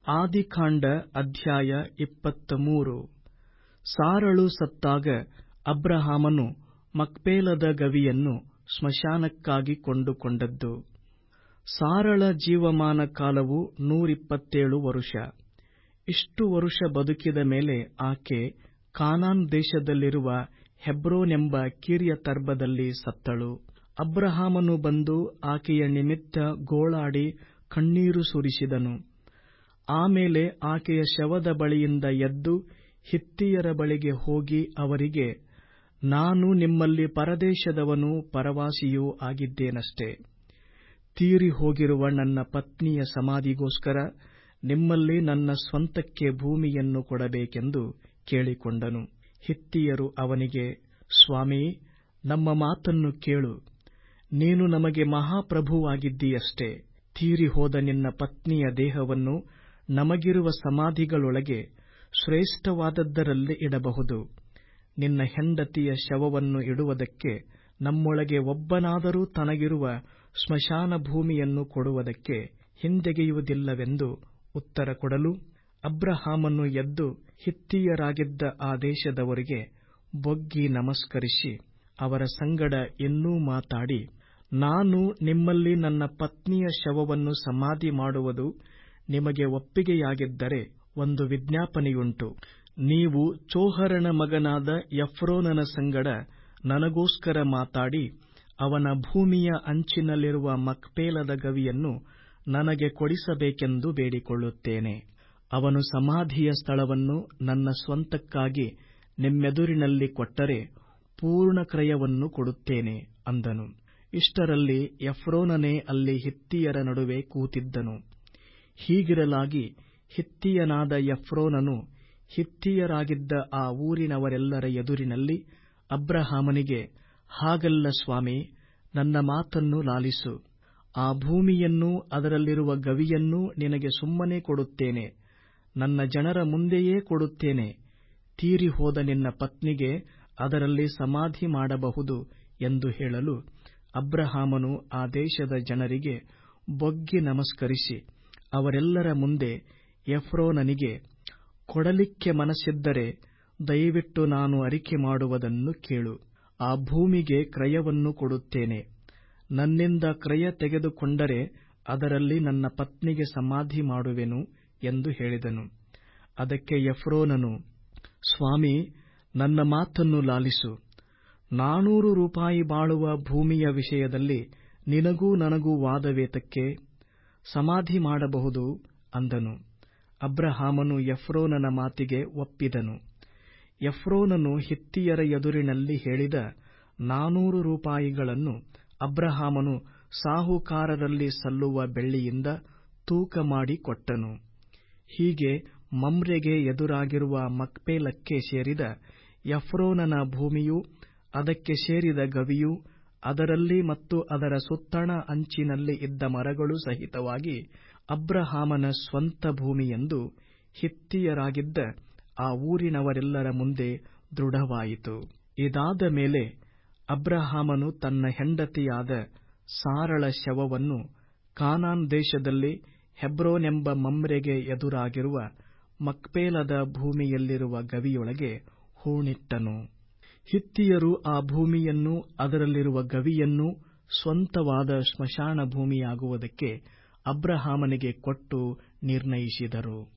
ಆದಿಕಾಂಡ ಅಧ್ಯಾಯ ಇಪ್ಪತ್ತಮೂರು ಸಾರಳು ಸತ್ತಾಗ ಅಬ್ರಹಾಮನು ಮಕ್ಪೇಲದ ಗವಿಯನ್ನು ಸ್ಮಶಾನಕ್ಕಾಗಿ ಕೊಂಡುಕೊಂಡದ್ದು ಸಾರಳ ಜೀವಮಾನ ಕಾಲವು ನೂರಿಪ್ಪತ್ತೇಳು ವರುಷ ಇಷ್ಟು ವರುಷ ಬದುಕಿದ ಮೇಲೆ ಆಕೆ ಕಾನಾನ್ ದೇಶದಲ್ಲಿರುವ ಹೆಬ್ರೋನೆಂಬ ಕಿರ್ಯತರ್ಬದಲ್ಲಿ ಸತ್ತಳು ಅಬ್ರಹಾಮನು ಬಂದು ಆಕೆಯ ನಿಮಿತ್ತ ಗೋಳಾಡಿ ಕಣ್ಣೀರು ಸುರಿಸಿದನು ಆಮೇಲೆ ಆಕೆಯ ಶವದ ಬಳಿಯಿಂದ ಎದ್ದು ಹಿತ್ತಿಯರ ಬಳಿಗೆ ಹೋಗಿ ಅವರಿಗೆ ನಾನು ನಿಮ್ಮಲ್ಲಿ ಪರದೇಶದವನೂ ಪರವಾಸಿಯೂ ಆಗಿದ್ದೇನಷ್ಟೆ ತೀರಿ ಹೋಗಿರುವ ನನ್ನ ಪತ್ನಿಯ ಸಮಾಧಿಗೋಸ್ಕರ ನಿಮ್ಮಲ್ಲಿ ನನ್ನ ಸ್ವಂತಕ್ಕೆ ಭೂಮಿಯನ್ನು ಕೊಡಬೇಕೆಂದು ಕೇಳಿಕೊಂಡನು ಹಿತ್ತಿಯರು ಅವನಿಗೆ ಸ್ವಾಮೀ ನಮ್ಮ ಮಾತನ್ನು ಕೇಳು ನೀನು ನಮಗೆ ಮಹಾಪ್ರಭುವಾಗಿದ್ದೀಯಷ್ಟೆ ತೀರಿ ಹೋದ ನಿನ್ನ ಪತ್ನಿಯ ದೇಹವನ್ನು ನಮಗಿರುವ ಸಮಾಧಿಗಳೊಳಗೆ ಶ್ರೇಷ್ಠವಾದದ್ದರಲ್ಲಿ ಇಡಬಹುದು ನಿನ್ನ ಹೆಂಡತಿಯ ಶವವನ್ನು ಇಡುವುದಕ್ಕೆ ನಮ್ಮೊಳಗೆ ಒಬ್ಬನಾದರೂ ತನಗಿರುವ ಸ್ಮಶಾನ ಭೂಮಿಯನ್ನು ಕೊಡುವುದಕ್ಕೆ ಹಿಂದೆಗೆಯುವುದಿಲ್ಲವೆಂದು ಉತ್ತರ ಕೊಡಲು ಅಬ್ರಹಾಮನು ಎದ್ದು ಹಿತ್ತಿಯರಾಗಿದ್ದ ಆ ದೇಶದವರಿಗೆ ಬೊಗ್ಗಿ ನಮಸ್ಕರಿಸಿ ಅವರ ಸಂಗಡ ಇನ್ನೂ ಮಾತಾಡಿ ನಾನು ನಿಮ್ಮಲ್ಲಿ ನನ್ನ ಪತ್ನಿಯ ಶವವನ್ನು ಸಮಾಧಿ ಮಾಡುವುದು ನಿಮಗೆ ಒಪ್ಪಿಗೆಯಾಗಿದ್ದರೆ ಒಂದು ವಿಜ್ಞಾಪನೆಯುಂಟು ನೀವು ಚೋಹರನ ಮಗನಾದ ಎಫ್ರೋನನ ಸಂಗಡ ನನಗೋಸ್ಕರ ಮಾತಾಡಿ ಅವನ ಭೂಮಿಯ ಅಂಚಿನಲ್ಲಿರುವ ಮಕ್ಪೇಲದ ಗವಿಯನ್ನು ನನಗೆ ಕೊಡಿಸಬೇಕೆಂದು ಬೇಡಿಕೊಳ್ಳುತ್ತೇನೆ ಅವನು ಸಮಾಧಿಯ ಸ್ಥಳವನ್ನು ನನ್ನ ಸ್ವಂತಕ್ಕಾಗಿ ನಿಮ್ಮೆದುರಿನಲ್ಲಿ ಕೊಟ್ಟರೆ ಪೂರ್ಣ ಕ್ರಯವನ್ನು ಕೊಡುತ್ತೇನೆ ಅಂದನು ಇಷ್ಟರಲ್ಲಿ ಎಫ್ರೋನನೇ ಅಲ್ಲಿ ಹಿತ್ತಿಯರ ನಡುವೆ ಕೂತಿದ್ದನು ಹೀಗಿರಲಾಗಿ ಹಿತ್ತಿಯನಾದ ಎಫ್ರೋನನು ಹಿತ್ತಿಯರಾಗಿದ್ದ ಆ ಊರಿನವರೆಲ್ಲರ ಎದುರಿನಲ್ಲಿ ಅಬ್ರಹಾಮನಿಗೆ ಹಾಗಲ್ಲ ಸ್ವಾಮಿ ನನ್ನ ಮಾತನ್ನು ಲಾಲಿಸು ಆ ಭೂಮಿಯನ್ನೂ ಅದರಲ್ಲಿರುವ ಗವಿಯನ್ನೂ ನಿನಗೆ ಸುಮ್ಮನೆ ಕೊಡುತ್ತೇನೆ ನನ್ನ ಜನರ ಮುಂದೆಯೇ ಕೊಡುತ್ತೇನೆ ತೀರಿ ಹೋದ ನಿನ್ನ ಪತ್ನಿಗೆ ಅದರಲ್ಲಿ ಸಮಾಧಿ ಮಾಡಬಹುದು ಎಂದು ಹೇಳಲು ಅಬ್ರಹಾಮನು ಆ ದೇಶದ ಜನರಿಗೆ ಬೊಗ್ಗಿ ನಮಸ್ಕರಿಸಿ ಅವರೆಲ್ಲರ ಮುಂದೆ ಎಫ್ರೋನನಿಗೆ ಕೊಡಲಿಕ್ಕೆ ಮನಸ್ಸಿದ್ದರೆ ದಯವಿಟ್ಟು ನಾನು ಅರಿಕೆ ಮಾಡುವುದನ್ನು ಕೇಳು ಆ ಭೂಮಿಗೆ ಕ್ರಯವನ್ನು ಕೊಡುತ್ತೇನೆ ನನ್ನಿಂದ ಕ್ರಯ ತೆಗೆದುಕೊಂಡರೆ ಅದರಲ್ಲಿ ನನ್ನ ಪತ್ನಿಗೆ ಸಮಾಧಿ ಮಾಡುವೆನು ಎಂದು ಹೇಳಿದನು ಅದಕ್ಕೆ ಎಫ್ರೋನನು ಸ್ವಾಮಿ ನನ್ನ ಮಾತನ್ನು ಲಾಲಿಸು ನಾನೂರು ರೂಪಾಯಿ ಬಾಳುವ ಭೂಮಿಯ ವಿಷಯದಲ್ಲಿ ನಿನಗೂ ನನಗೂ ವಾದವೇತಕ್ಕೆ ಸಮಾಧಿ ಮಾಡಬಹುದು ಅಂದನು ಅಬ್ರಹಾಮನು ಎಫ್ರೋನನ ಮಾತಿಗೆ ಒಪ್ಪಿದನು ಎಫ್ರೋನನು ಹಿತ್ತಿಯರ ಎದುರಿನಲ್ಲಿ ಹೇಳಿದ ನಾನೂರು ರೂಪಾಯಿಗಳನ್ನು ಅಬ್ರಹಾಮನು ಸಾಹುಕಾರರಲ್ಲಿ ಸಲ್ಲುವ ಬೆಳ್ಳಿಯಿಂದ ತೂಕ ಮಾಡಿ ಕೊಟ್ಟನು ಹೀಗೆ ಮಮ್ರೆಗೆ ಎದುರಾಗಿರುವ ಮಕ್ಪೇಲಕ್ಕೆ ಸೇರಿದ ಎಫ್ರೋನನ ಭೂಮಿಯೂ ಅದಕ್ಕೆ ಸೇರಿದ ಗವಿಯೂ ಅದರಲ್ಲಿ ಮತ್ತು ಅದರ ಸುತ್ತಣ ಅಂಚಿನಲ್ಲಿ ಇದ್ದ ಮರಗಳು ಸಹಿತವಾಗಿ ಅಬ್ರಹಾಮನ ಸ್ವಂತ ಭೂಮಿಯೆಂದು ಹಿತ್ತಿಯರಾಗಿದ್ದ ಆ ಊರಿನವರೆಲ್ಲರ ಮುಂದೆ ದೃಢವಾಯಿತು ಇದಾದ ಮೇಲೆ ಅಬ್ರಹಾಮನು ತನ್ನ ಹೆಂಡತಿಯಾದ ಸಾರಳ ಶವವನ್ನು ಕಾನಾನ್ ದೇಶದಲ್ಲಿ ಹೆಬ್ರೋನೆಂಬ ಮಮ್ರೆಗೆ ಎದುರಾಗಿರುವ ಮಕ್ಪೇಲದ ಭೂಮಿಯಲ್ಲಿರುವ ಗವಿಯೊಳಗೆ ಹೂಣಿಟ್ಟನು ಹಿತ್ತಿಯರು ಆ ಭೂಮಿಯನ್ನೂ ಅದರಲ್ಲಿರುವ ಗವಿಯನ್ನೂ ಸ್ವಂತವಾದ ಸ್ಮಶಾನ ಭೂಮಿಯಾಗುವುದಕ್ಕೆ ಅಬ್ರಹಾಮನಿಗೆ ಕೊಟ್ಟು ನಿರ್ಣಯಿಸಿದರು